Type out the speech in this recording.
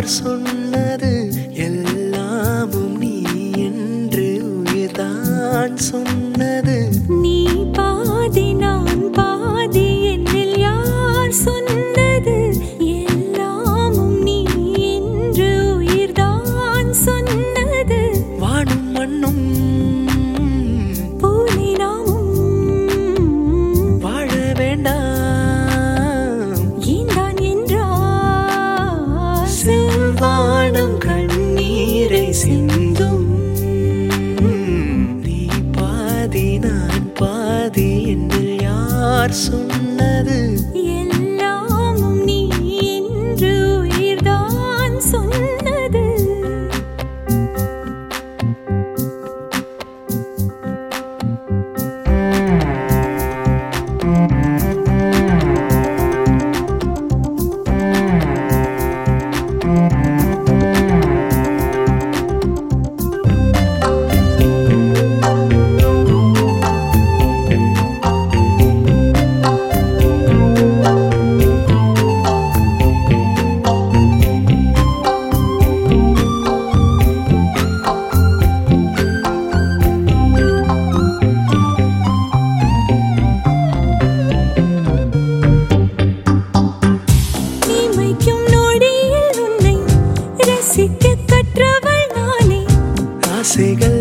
யார் சொன்னது எல்லாமும் நீ என்று உயிர்தான் சொன்னது நீ பாதி நான் பாதி என்னில் யார் சொன்னது எல்லாமும் நீ என்று உயிர்தான் சொன்னது வானும் மண்ணும் போலே நாமும் வாழ வேண்டாம் ஏன்தான் என்றால் செல்வானம் கண்ணீரை சிந்தும் நீ பாதி நான் பாதி என்று யார் சொன்னது எல்லாமும் நீ என்று உயிர்தான் சொன்னது இமைக்கும் நொடியில் உன்னை ரசிக்க கற்றவள் நானே ஆசைகள்